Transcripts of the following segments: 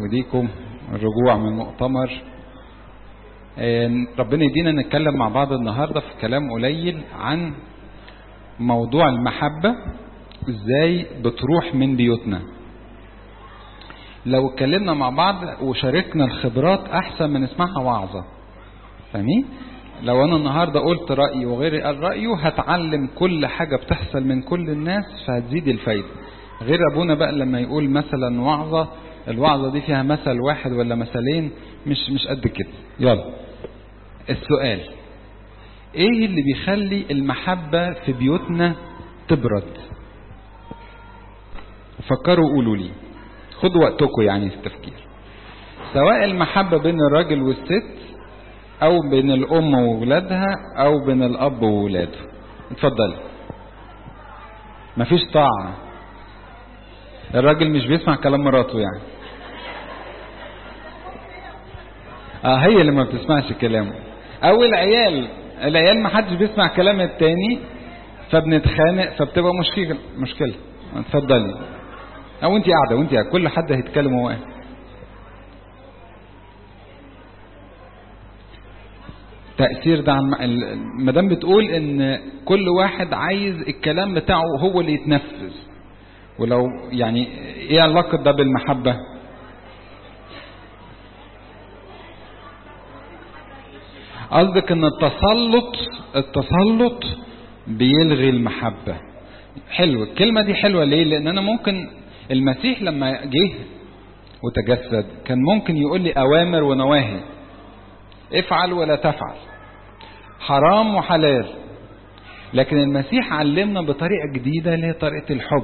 وديكم الرجوع من المؤتمر ربنا يدينا نتكلم مع بعض النهاردة في كلام قليل عن موضوع المحبة ازاي بتروح من بيوتنا لو اتكلمنا مع بعض وشاركنا الخبرات احسن من نسمعها وعظة فاهمين لو انا النهاردة قلت رأيي وغيري قال رأيه هتعلم كل حاجة بتحصل من كل الناس فهتزيد الفايدة غير ابونا بقى لما يقول مثلا وعظة الوعظة دي فيها مثل واحد ولا مثلين مش مش قد كده يلا السؤال ايه اللي بيخلي المحبة في بيوتنا تبرد فكروا قولوا لي خدوا وقتكم يعني في التفكير سواء المحبة بين الراجل والست او بين الام وولادها او بين الاب وولاده اتفضل مفيش طاعة الراجل مش بيسمع كلام مراته يعني اه هي اللي ما بتسمعش كلامه او العيال العيال ما حدش بيسمع كلام التاني فبنتخانق فبتبقى مشكلة مشكلة اتفضلي او انت قاعدة وانت قاعدة كل حد هيتكلم هو تأثير ده عن مدام بتقول ان كل واحد عايز الكلام بتاعه هو اللي يتنفذ ولو يعني ايه علاقة ده بالمحبة قصدك ان التسلط التسلط بيلغي المحبة حلو الكلمة دي حلوة ليه لان انا ممكن المسيح لما جه وتجسد كان ممكن يقول لي اوامر ونواهي افعل ولا تفعل حرام وحلال لكن المسيح علمنا بطريقة جديدة اللي هي طريقة الحب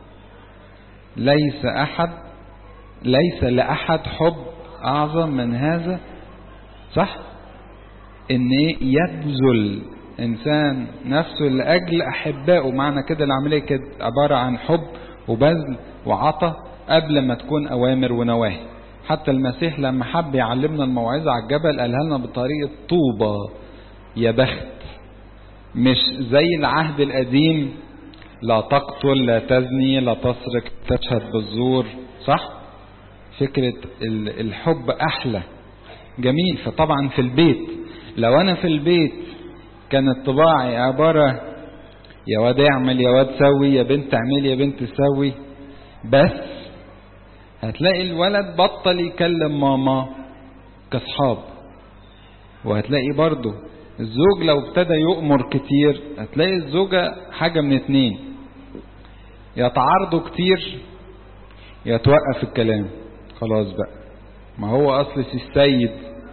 ليس أحد ليس لأحد حب أعظم من هذا صح إن يبذل إنسان نفسه لأجل أحبائه معنى كده العملية كده عبارة عن حب وبذل وعطى قبل ما تكون أوامر ونواهي حتى المسيح لما حب يعلمنا الموعظة على الجبل قالها لنا بطريقة طوبة يا بخت مش زي العهد القديم لا تقتل لا تزني لا تسرق تشهد بالزور صح فكرة الحب أحلى جميل فطبعا في البيت لو أنا في البيت كانت طباعي عبارة يا واد اعمل يا واد سوي يا بنت اعملي يا بنت سوي بس هتلاقي الولد بطل يكلم ماما كاصحاب وهتلاقي برضه الزوج لو ابتدى يؤمر كتير هتلاقي الزوجة حاجة من اتنين يتعارضوا كتير يتوقف الكلام خلاص بقى ما هو اصل سي السيد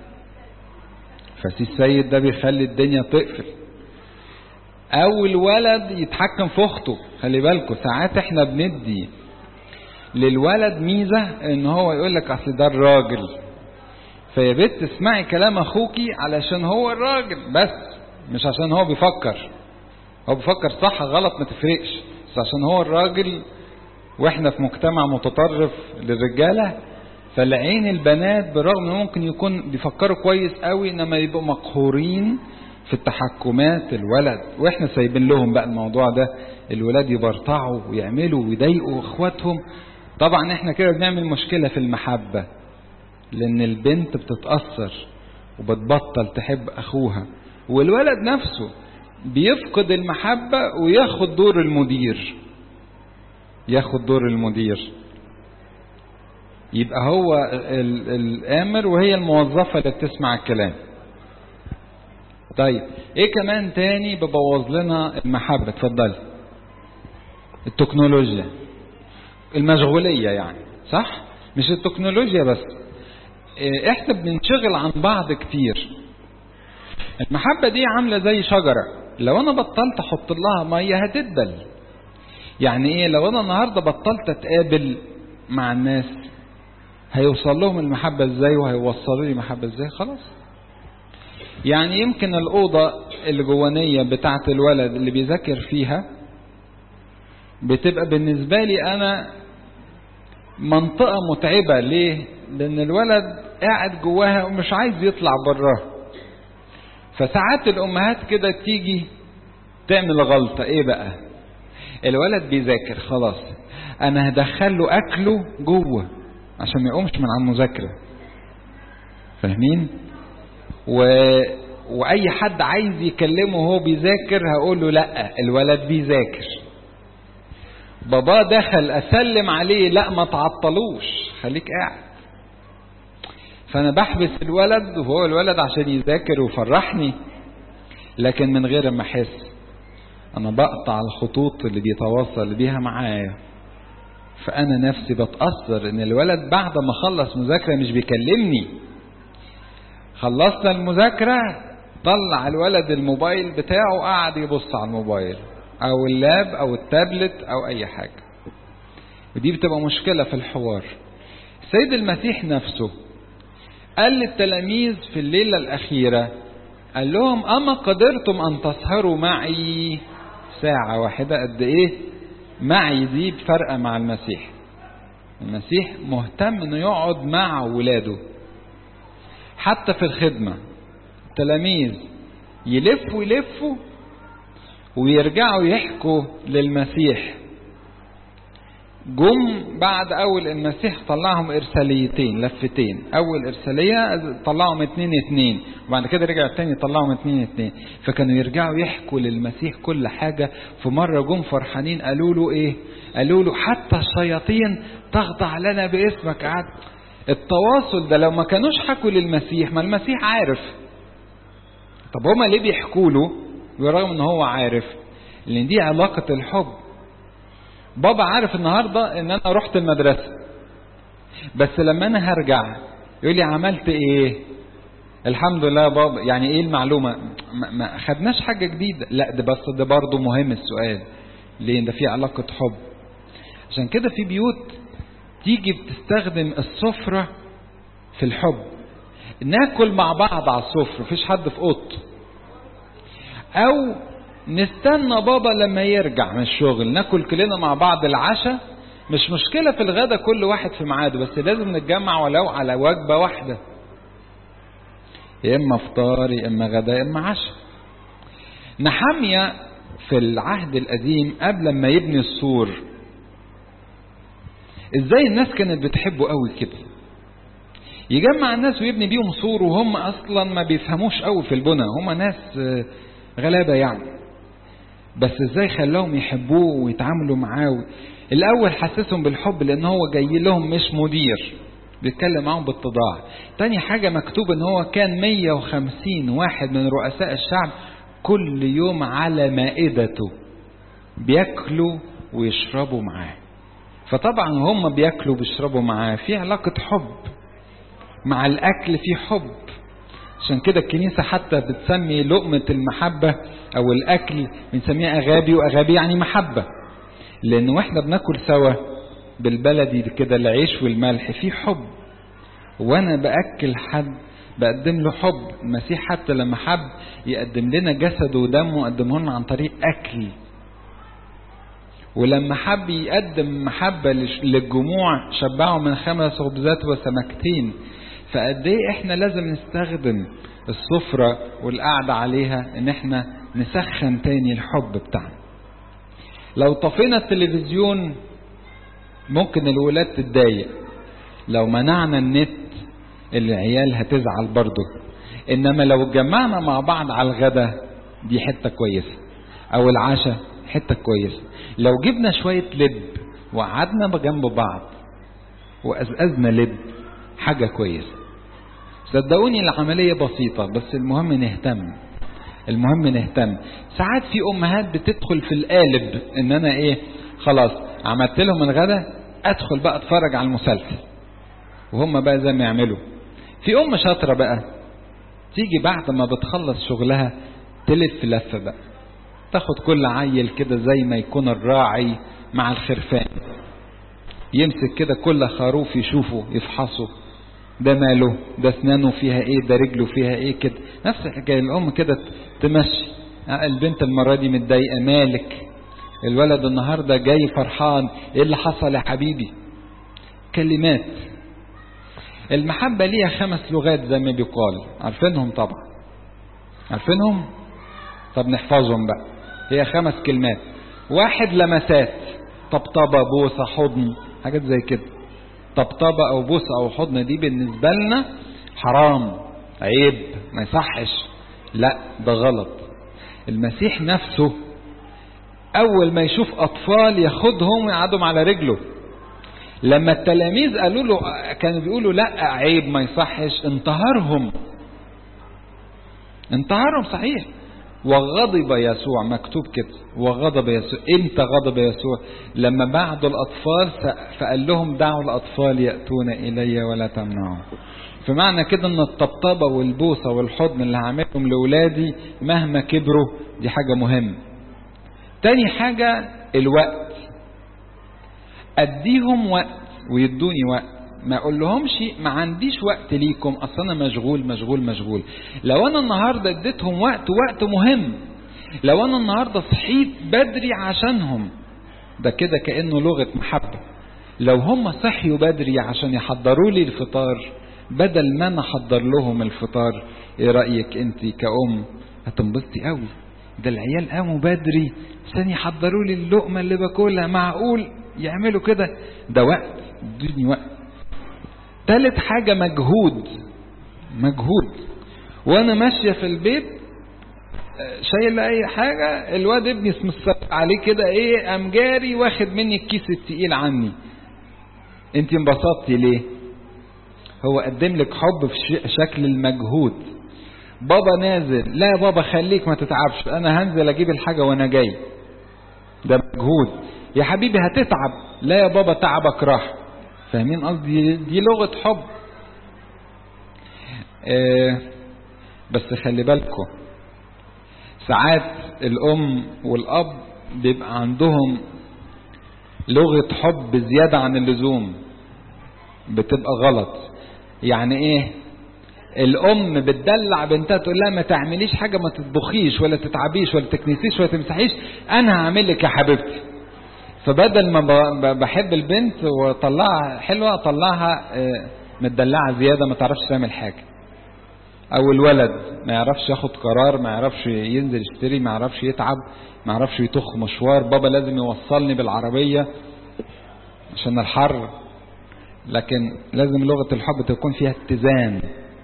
فسي السيد ده بيخلي الدنيا تقفل او الولد يتحكم في اخته خلي بالكم ساعات احنا بندي للولد ميزة ان هو يقول لك اصل ده الراجل فيا بنت اسمعي كلام اخوكي علشان هو الراجل بس مش عشان هو بيفكر هو بيفكر صح غلط ما تفرقش بس عشان هو الراجل واحنا في مجتمع متطرف للرجالة فالعين البنات بالرغم ان ممكن يكون بيفكروا كويس قوي انما يبقوا مقهورين في التحكمات الولد واحنا سايبين لهم بقى الموضوع ده الولاد يبرطعوا ويعملوا ويضايقوا اخواتهم طبعا احنا كده بنعمل مشكلة في المحبة لان البنت بتتأثر وبتبطل تحب اخوها والولد نفسه بيفقد المحبة وياخد دور المدير ياخد دور المدير يبقى هو الامر وهي الموظفة اللي بتسمع الكلام طيب ايه كمان تاني ببوظ لنا المحبة اتفضلي التكنولوجيا المشغولية يعني صح مش التكنولوجيا بس احنا بننشغل عن بعض كتير المحبة دي عاملة زي شجرة لو انا بطلت احط لها مية هتدبل يعني ايه لو انا النهاردة بطلت اتقابل مع الناس هيوصل لهم المحبة ازاي وهيوصلوا لي محبة ازاي خلاص يعني يمكن الأوضة الجوانية بتاعت الولد اللي بيذاكر فيها بتبقى بالنسبة لي أنا منطقة متعبة ليه؟ لأن الولد قاعد جواها ومش عايز يطلع براها فساعات الأمهات كده تيجي تعمل غلطة إيه بقى؟ الولد بيذاكر خلاص أنا هدخل له أكله جوه عشان ما يقومش من على المذاكرة فاهمين و... واي حد عايز يكلمه وهو بيذاكر هقول له لا الولد بيذاكر بابا دخل اسلم عليه لا ما تعطلوش خليك قاعد فانا بحبس الولد وهو الولد عشان يذاكر ويفرحني لكن من غير ما احس انا بقطع الخطوط اللي بيتواصل بيها معايا فانا نفسي بتاثر ان الولد بعد ما خلص مذاكره مش بيكلمني خلصنا المذاكره طلع الولد الموبايل بتاعه قاعد يبص على الموبايل او اللاب او التابلت او اي حاجه ودي بتبقى مشكله في الحوار السيد المسيح نفسه قال للتلاميذ في الليله الاخيره قال لهم اما قدرتم ان تسهروا معي ساعه واحده قد ايه معي دي بفرقه مع المسيح المسيح مهتم انه يقعد مع ولاده حتى في الخدمه التلاميذ يلفوا يلفوا ويرجعوا يحكوا للمسيح جم بعد اول المسيح طلعهم ارساليتين لفتين اول ارساليه طلعهم اتنين اتنين وبعد كده رجع التاني طلعهم اتنين اتنين فكانوا يرجعوا يحكوا للمسيح كل حاجه في مره جم فرحانين قالوا له ايه قالوا له حتى الشياطين تخضع لنا باسمك قعد التواصل ده لو ما كانوش حكوا للمسيح ما المسيح عارف طب هما ليه بيحكوا له برغم ان هو عارف لان دي علاقه الحب بابا عارف النهارده ان انا رحت المدرسه بس لما انا هرجع يقول لي عملت ايه الحمد لله بابا يعني ايه المعلومه ما, ما خدناش حاجه جديده لا ده بس ده برضه مهم السؤال ليه ده في علاقه حب عشان كده في بيوت تيجي بتستخدم السفره في الحب ناكل مع بعض على السفره مفيش حد في اوضته او نستنى بابا لما يرجع من الشغل ناكل كلنا مع بعض العشاء مش مشكلة في الغدا كل واحد في ميعاده بس لازم نتجمع ولو على وجبة واحدة يا إما فطار يا إما غدا يا إما عشاء نحمية في العهد القديم قبل ما يبني السور ازاي الناس كانت بتحبه قوي كده يجمع الناس ويبني بيهم سور وهم اصلا ما بيفهموش قوي في البنى هم ناس غلابه يعني بس ازاي خلاهم يحبوه ويتعاملوا معاه الاول حسسهم بالحب لان هو جاي لهم مش مدير بيتكلم معاهم باتضاع تاني حاجة مكتوب ان هو كان 150 واحد من رؤساء الشعب كل يوم على مائدته بياكلوا ويشربوا معاه فطبعا هم بياكلوا وبيشربوا معاه في علاقة حب مع الاكل في حب عشان كده الكنيسة حتى بتسمي لقمة المحبة أو الأكل بنسميها أغابي وأغابي يعني محبة لأن واحنا بناكل سوا بالبلدي كده العيش والملح في حب وأنا بأكل حد بقدم له حب المسيح حتى لما حب يقدم لنا جسده ودمه قدمه لنا عن طريق أكل ولما حب يقدم محبة للجموع شبعوا من خمس خبزات وسمكتين فقد ايه احنا لازم نستخدم السفرة والقعدة عليها ان احنا نسخن تاني الحب بتاعنا لو طفينا التلفزيون ممكن الولاد تتضايق لو منعنا النت العيال هتزعل برضه انما لو اتجمعنا مع بعض على الغدا دي حتة كويسة او العشاء حتة كويسة لو جبنا شوية لب وقعدنا جنب بعض وأزأزنا لب حاجة كويسة صدقوني العملية بسيطة بس المهم نهتم المهم نهتم ساعات في أمهات بتدخل في القالب إن أنا إيه خلاص عملت لهم الغدا أدخل بقى أتفرج على المسلسل وهم بقى زي ما يعملوا في أم شاطرة بقى تيجي بعد ما بتخلص شغلها تلف لفة بقى تاخد كل عيل كده زي ما يكون الراعي مع الخرفان يمسك كده كل خروف يشوفه يفحصه ده ماله ده اسنانه فيها ايه ده رجله فيها ايه كده نفس الحكايه الام كده تمشي البنت المره دي متضايقه مالك الولد النهارده جاي فرحان ايه اللي حصل يا حبيبي كلمات المحبه ليها خمس لغات زي ما بيقال عارفينهم طبعا عارفينهم طب نحفظهم بقى هي خمس كلمات واحد لمسات طبطبه بوسه حضن حاجات زي كده طبطبة او بوسة او حضن دي بالنسبة لنا حرام عيب ما يصحش لا ده غلط المسيح نفسه اول ما يشوف اطفال ياخدهم ويقعدهم على رجله لما التلاميذ قالوا له كانوا بيقولوا لا عيب ما يصحش انتهرهم انتهرهم صحيح وغضب يسوع مكتوب كده وغضب يسوع امتى غضب يسوع لما بعدوا الاطفال فقال لهم دعوا الاطفال ياتون الي ولا تمنعهم فمعنى كده ان الطبطبه والبوسه والحضن اللي هعملهم لاولادي مهما كبروا دي حاجه مهمه تاني حاجه الوقت اديهم وقت ويدوني وقت ما اقول لهمش ما عنديش وقت ليكم اصل انا مشغول مشغول مشغول لو انا النهارده اديتهم وقت وقت مهم لو انا النهارده صحيت بدري عشانهم ده كده كانه لغه محبه لو هم صحيوا بدري عشان يحضروا لي الفطار بدل ما انا احضر لهم الفطار ايه رايك انت كأم هتنبسطي قوي ده العيال قاموا بدري عشان يحضروا لي اللقمه اللي باكلها معقول يعملوا كده ده وقت ادوني وقت تالت حاجة مجهود مجهود وانا ماشية في البيت شايل اي حاجة الواد ابني اسمه عليه كده ايه قام جاري واخد مني الكيس التقيل عني انت انبسطتي ليه هو قدم لك حب في شكل المجهود بابا نازل لا يا بابا خليك ما تتعبش انا هنزل اجيب الحاجة وانا جاي ده مجهود يا حبيبي هتتعب لا يا بابا تعبك راح فاهمين قصدي دي لغة حب آه بس خلي بالكم ساعات الأم والأب بيبقى عندهم لغة حب زيادة عن اللزوم بتبقى غلط يعني ايه الام بتدلع بنتها تقول لها ما تعمليش حاجه ما تطبخيش ولا تتعبيش ولا تكنسيش ولا تمسحيش انا هعمل لك يا حبيبتي فبدل ما بحب البنت واطلعها حلوه اطلعها متدلعه زياده ما تعرفش تعمل حاجه او الولد ما يعرفش ياخد قرار ما يعرفش ينزل يشتري ما يعرفش يتعب ما يعرفش يطخ مشوار بابا لازم يوصلني بالعربيه عشان الحر لكن لازم لغه الحب تكون فيها اتزان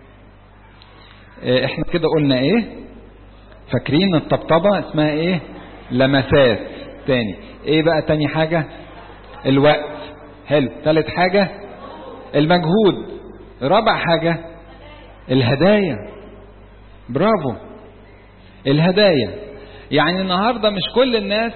احنا كده قلنا ايه فاكرين الطبطبه اسمها ايه لمسات تاني ايه بقى تاني حاجة الوقت حلو تالت حاجة المجهود رابع حاجة الهدايا برافو الهدايا يعني النهاردة مش كل الناس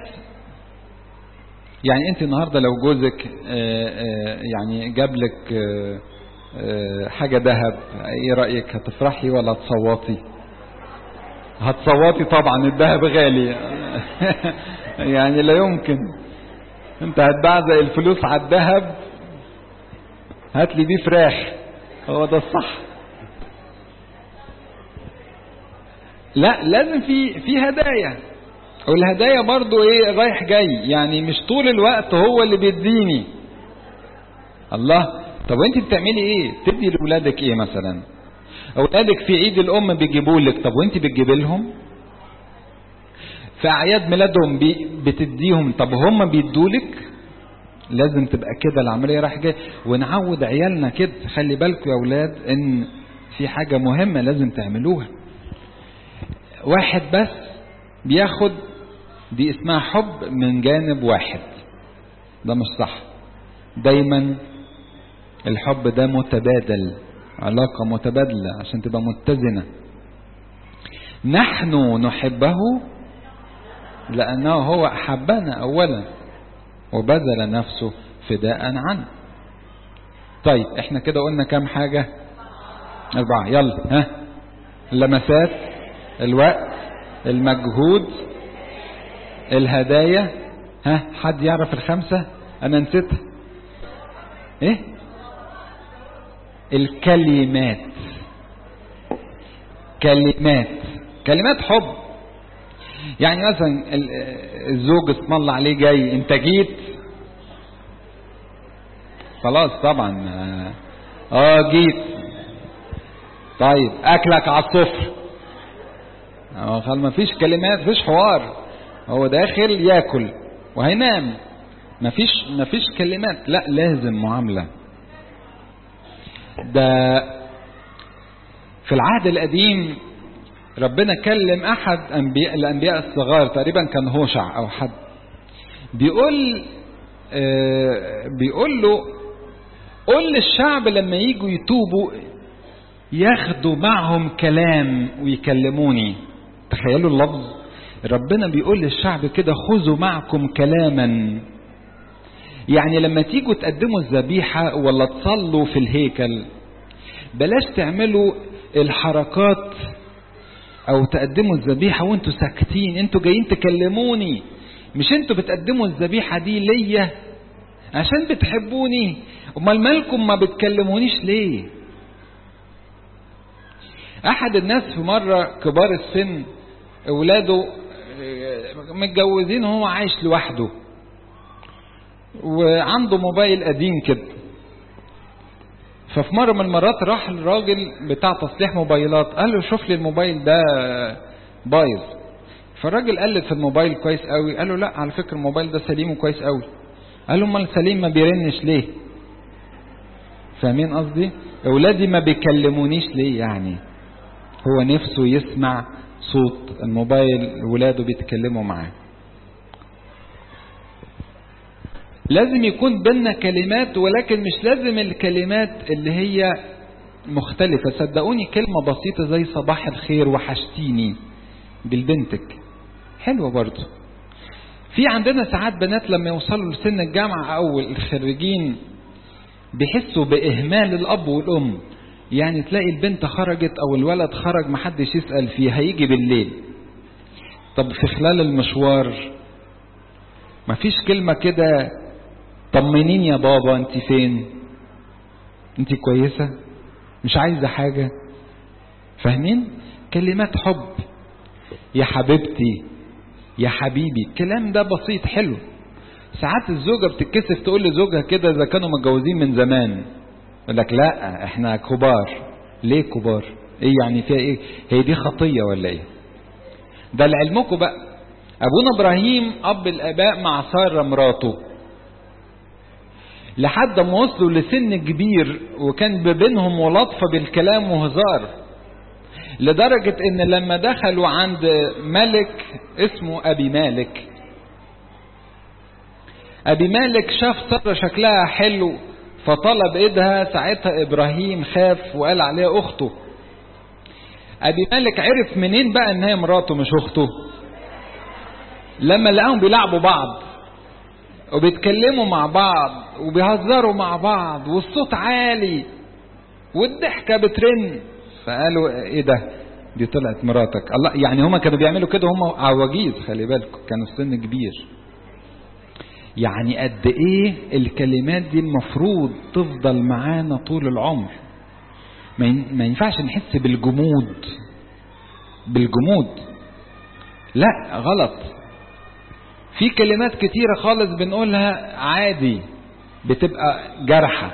يعني انت النهاردة لو جوزك يعني جاب لك حاجة ذهب ايه رأيك هتفرحي ولا هتصوتي هتصوتي طبعا الذهب غالي يعني لا يمكن انت هتبعزق الفلوس على الذهب هات لي بيه فراخ هو ده الصح لا لازم في في هدايا والهدايا برضو ايه رايح جاي يعني مش طول الوقت هو اللي بيديني الله طب وانت بتعملي ايه تدي لاولادك ايه مثلا اولادك في عيد الام بيجيبوا لك طب وانت بتجيبي لهم في اعياد ميلادهم بي بتديهم طب هم بيدولك لازم تبقى كده العمليه رايح جاي ونعود عيالنا كده خلي بالكم يا اولاد ان في حاجه مهمه لازم تعملوها واحد بس بياخد دي اسمها حب من جانب واحد ده مش صح دايما الحب ده متبادل علاقة متبادلة عشان تبقى متزنة نحن نحبه لأنه هو أحبنا أولا وبذل نفسه فداء عنه طيب احنا كده قلنا كام حاجة أربعة يلا ها اللمسات الوقت المجهود الهدايا ها حد يعرف الخمسة أنا نسيتها إيه الكلمات كلمات كلمات حب يعني مثلا الزوج اسم الله عليه جاي انت جيت خلاص طبعا اه جيت طيب اكلك على الصفر اه خلاص مفيش كلمات مفيش حوار هو داخل ياكل وهينام مفيش مفيش كلمات لا لازم معامله ده في العهد القديم ربنا كلم احد انبياء الانبياء الصغار تقريبا كان هوشع او حد بيقول آه بيقول له قول للشعب لما يجوا يتوبوا ياخدوا معهم كلام ويكلموني تخيلوا اللفظ ربنا بيقول للشعب كده خذوا معكم كلاما يعني لما تيجوا تقدموا الذبيحة ولا تصلوا في الهيكل بلاش تعملوا الحركات او تقدموا الذبيحة وانتوا ساكتين انتوا جايين تكلموني مش انتوا بتقدموا الذبيحة دي ليا عشان بتحبوني امال مالكم ما بتكلمونيش ليه احد الناس في مرة كبار السن اولاده متجوزين وهو عايش لوحده وعنده موبايل قديم كده ففي مرة من المرات راح الراجل بتاع تصليح موبايلات قال له شوف لي الموبايل ده بايظ فالراجل قلد في الموبايل كويس قوي قال له لا على فكرة الموبايل ده سليم وكويس قوي قال له امال سليم ما بيرنش ليه فاهمين قصدي اولادي ما بيكلمونيش ليه يعني هو نفسه يسمع صوت الموبايل ولاده بيتكلموا معاه لازم يكون بينا كلمات ولكن مش لازم الكلمات اللي هي مختلفة صدقوني كلمة بسيطة زي صباح الخير وحشتيني بالبنتك حلوة برضو في عندنا ساعات بنات لما يوصلوا لسن الجامعة أو الخريجين بيحسوا بإهمال الأب والأم يعني تلاقي البنت خرجت أو الولد خرج محدش يسأل فيه هيجي بالليل طب في خلال المشوار مفيش كلمة كده طمنين يا بابا انت فين انت كويسة مش عايزة حاجة فاهمين كلمات حب يا حبيبتي يا حبيبي الكلام ده بسيط حلو ساعات الزوجة بتتكسف تقول لزوجها كده إذا كانوا متجوزين من زمان يقول لك لا احنا كبار ليه كبار ايه يعني فيها ايه هي دي خطية ولا ايه ده لعلمكم بقى ابونا ابراهيم اب الاباء مع سارة مراته لحد ما وصلوا لسن كبير وكان بينهم ملاطفة بالكلام وهزار لدرجة ان لما دخلوا عند ملك اسمه ابي مالك ابي مالك شاف سارة شكلها حلو فطلب ايدها ساعتها ابراهيم خاف وقال عليها اخته ابي مالك عرف منين بقى ان هي مراته مش اخته لما لقاهم بيلعبوا بعض وبيتكلموا مع بعض وبيهزروا مع بعض والصوت عالي والضحكة بترن فقالوا ايه ده دي طلعت مراتك الله يعني هما كانوا بيعملوا كده هما عواجيز خلي بالكم كانوا السن كبير يعني قد ايه الكلمات دي المفروض تفضل معانا طول العمر ما ينفعش نحس بالجمود بالجمود لا غلط في كلمات كتيرة خالص بنقولها عادي بتبقى جرحة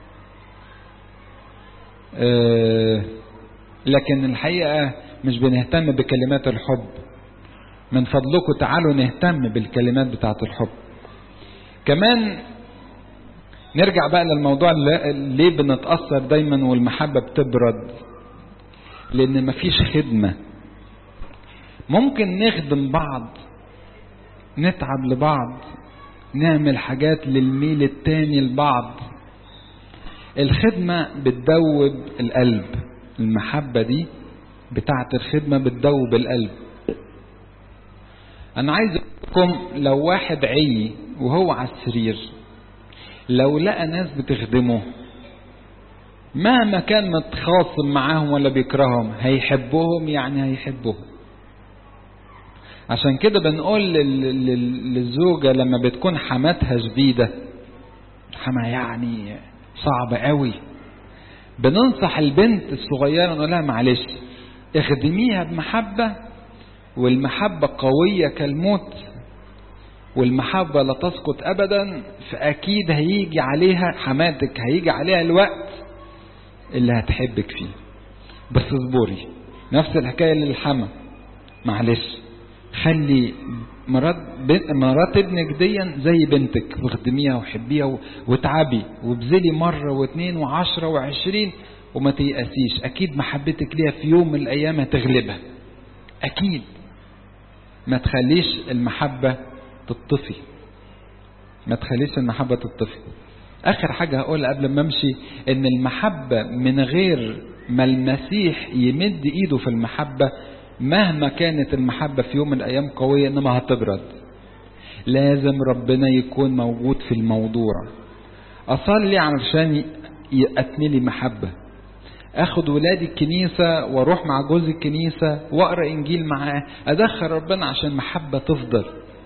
أه لكن الحقيقة مش بنهتم بكلمات الحب من فضلكم تعالوا نهتم بالكلمات بتاعة الحب كمان نرجع بقى للموضوع ليه بنتأثر دايما والمحبة بتبرد لأن مفيش خدمة ممكن نخدم بعض نتعب لبعض نعمل حاجات للميل التاني لبعض الخدمة بتدوب القلب المحبة دي بتاعة الخدمة بتدوب القلب أنا عايز لكم لو واحد عي وهو على السرير لو لقى ناس بتخدمه مهما كان متخاصم معاهم ولا بيكرههم هيحبهم يعني هيحبهم عشان كده بنقول للزوجة لما بتكون حماتها شديدة حما يعني صعب قوي بننصح البنت الصغيرة نقول لها معلش اخدميها بمحبة والمحبة قوية كالموت والمحبة لا تسقط أبدا فأكيد هيجي عليها حماتك هيجي عليها الوقت اللي هتحبك فيه بس اصبري نفس الحكاية للحما معلش خلي مرات مرات ابنك ديا زي بنتك واخدميها وحبيها وتعبي وابذلي مرة واثنين وعشرة وعشرين وما تيأسيش أكيد محبتك ليها في يوم من الأيام هتغلبها أكيد ما تخليش المحبة تطفي ما تخليش المحبة تطفي آخر حاجة هقولها قبل ما أمشي إن المحبة من غير ما المسيح يمد إيده في المحبة مهما كانت المحبة في يوم من الأيام قوية إنما هتبرد لازم ربنا يكون موجود في الموضوع أصلي علشان أتملي محبة اخد ولادي الكنيسة واروح مع جوز الكنيسة واقرا انجيل معاه ادخل ربنا عشان محبة تفضل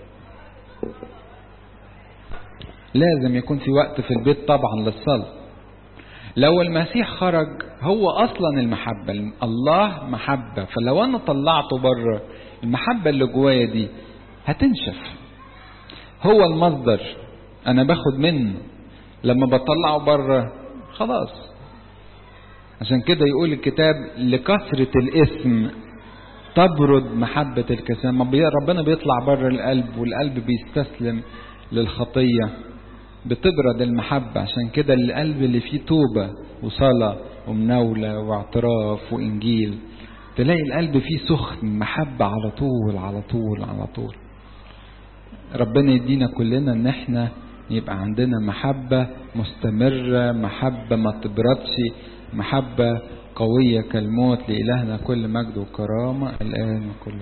لازم يكون في وقت في البيت طبعا للصلاة لو المسيح خرج هو اصلا المحبة الله محبة فلو انا طلعته بره المحبة اللي جوايا دي هتنشف هو المصدر انا باخد منه لما بطلعه بره خلاص عشان كده يقول الكتاب لكثرة الاسم تبرد محبة الكسام ربنا بيطلع بره القلب والقلب بيستسلم للخطية بتبرد المحبة عشان كده القلب اللي فيه توبة وصلاة ومناولة واعتراف وإنجيل تلاقي القلب فيه سخن محبة على طول على طول على طول ربنا يدينا كلنا ان احنا يبقى عندنا محبة مستمرة محبة ما تبردش محبة قوية كالموت لإلهنا كل مجد وكرامة الآن وكل